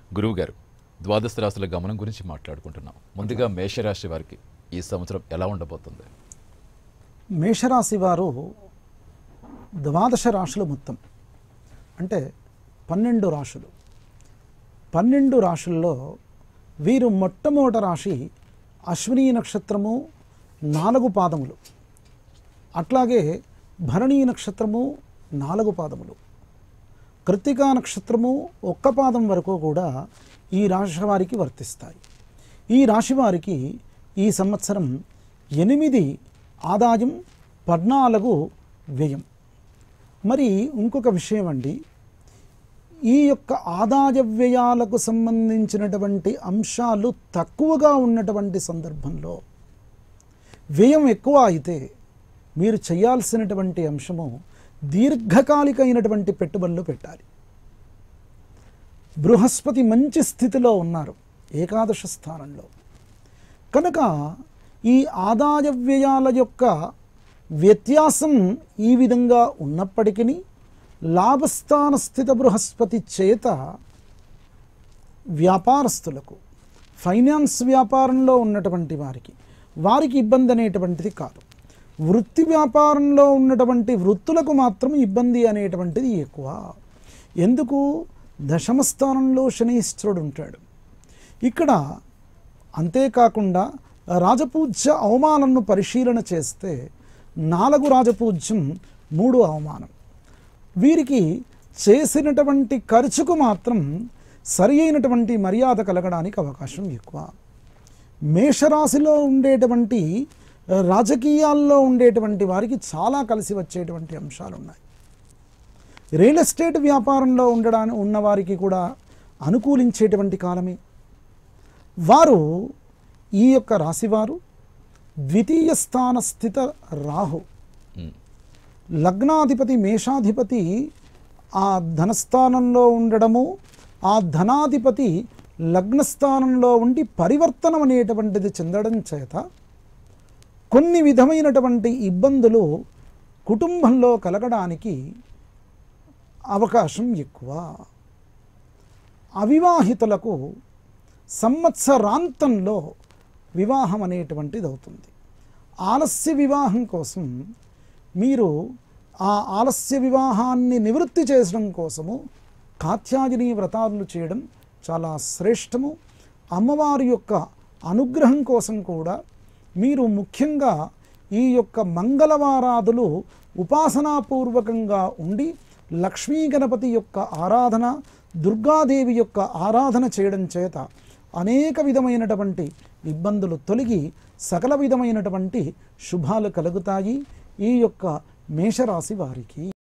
గురువుగారు ద్వాదశ రాశుల గమనం గురించి మాట్లాడుకుంటున్నాం ముందుగా మేషరాశి వారికి ఈ సంవత్సరం ఎలా ఉండబోతుంది మేషరాశి వారు ద్వాదశ రాశులు మొత్తం అంటే పన్నెండు రాశులు పన్నెండు రాశుల్లో వీరు మొట్టమొదటి రాశి అశ్విని నక్షత్రము నాలుగు పాదములు అట్లాగే భరణీ నక్షత్రము నాలుగు పాదములు కృత్తికా నక్షత్రము ఒక్క పాదం వరకు కూడా ఈ రాశి వారికి వర్తిస్తాయి ఈ రాశి వారికి ఈ సంవత్సరం ఎనిమిది ఆదాయం పద్నాలుగు వ్యయం మరి ఇంకొక విషయం అండి ఈ యొక్క ఆదాయ వ్యయాలకు సంబంధించినటువంటి అంశాలు తక్కువగా ఉన్నటువంటి సందర్భంలో వ్యయం ఎక్కువ అయితే మీరు చేయాల్సినటువంటి అంశము దీర్ఘకాలికైనటువంటి పెట్టుబడులు పెట్టాలి బృహస్పతి మంచి స్థితిలో ఉన్నారు ఏకాదశ స్థానంలో కనుక ఈ ఆదాయ వ్యయాల యొక్క వ్యత్యాసం ఈ విధంగా ఉన్నప్పటికీ లాభస్థాన స్థిత బృహస్పతి చేత వ్యాపారస్తులకు ఫైనాన్స్ వ్యాపారంలో ఉన్నటువంటి వారికి వారికి ఇబ్బంది అనేటువంటిది కాదు వృత్తి వ్యాపారంలో ఉన్నటువంటి వృత్తులకు మాత్రం ఇబ్బంది అనేటువంటిది ఎక్కువ ఎందుకు దశమ స్థానంలో శనీశ్వరుడు ఉంటాడు ఇక్కడ అంతేకాకుండా రాజపూజ్య అవమానంను పరిశీలన చేస్తే నాలుగు రాజపూజ్యం మూడు అవమానం వీరికి చేసినటువంటి ఖర్చుకు మాత్రం సరి అయినటువంటి మర్యాద కలగడానికి అవకాశం ఎక్కువ మేషరాశిలో ఉండేటువంటి రాజకీయాల్లో ఉండేటువంటి వారికి చాలా కలిసి వచ్చేటువంటి అంశాలు ఉన్నాయి రియల్ ఎస్టేట్ వ్యాపారంలో ఉండడానికి ఉన్నవారికి కూడా అనుకూలించేటువంటి కాలమే వారు ఈ యొక్క రాశివారు ద్వితీయ స్థాన స్థిత రాహు ఉమ్, లగ్నాధిపతి మేషాధిపతి ఆ ధనస్థానంలో ఉండడము ఆ ధనాధిపతి లగ్నస్థానంలో ఉండి పరివర్తనం అనేటువంటిది చెందడం చేత కొన్ని విధమైనటువంటి ఇబ్బందులు కుటుంబంలో కలగడానికి అవకాశం ఎక్కువ అవివాహితులకు సంవత్సరాంతంలో వివాహం అనేటువంటిది అవుతుంది ఆలస్య వివాహం కోసం మీరు ఆ ఆలస్య వివాహాన్ని నివృత్తి చేయడం కోసము కాత్యాయని వ్రతాలు చేయడం చాలా శ్రేష్టము అమ్మవారి యొక్క అనుగ్రహం కోసం కూడా మీరు ముఖ్యంగా ఈ యొక్క మంగళవారాదులు ఉపాసనాపూర్వకంగా ఉండి లక్ష్మీ గణపతి యొక్క ఆరాధన దుర్గాదేవి యొక్క ఆరాధన చేయడం చేత అనేక విధమైనటువంటి ఇబ్బందులు తొలగి సకల విధమైనటువంటి శుభాలు కలుగుతాయి ఈ యొక్క మేషరాశి వారికి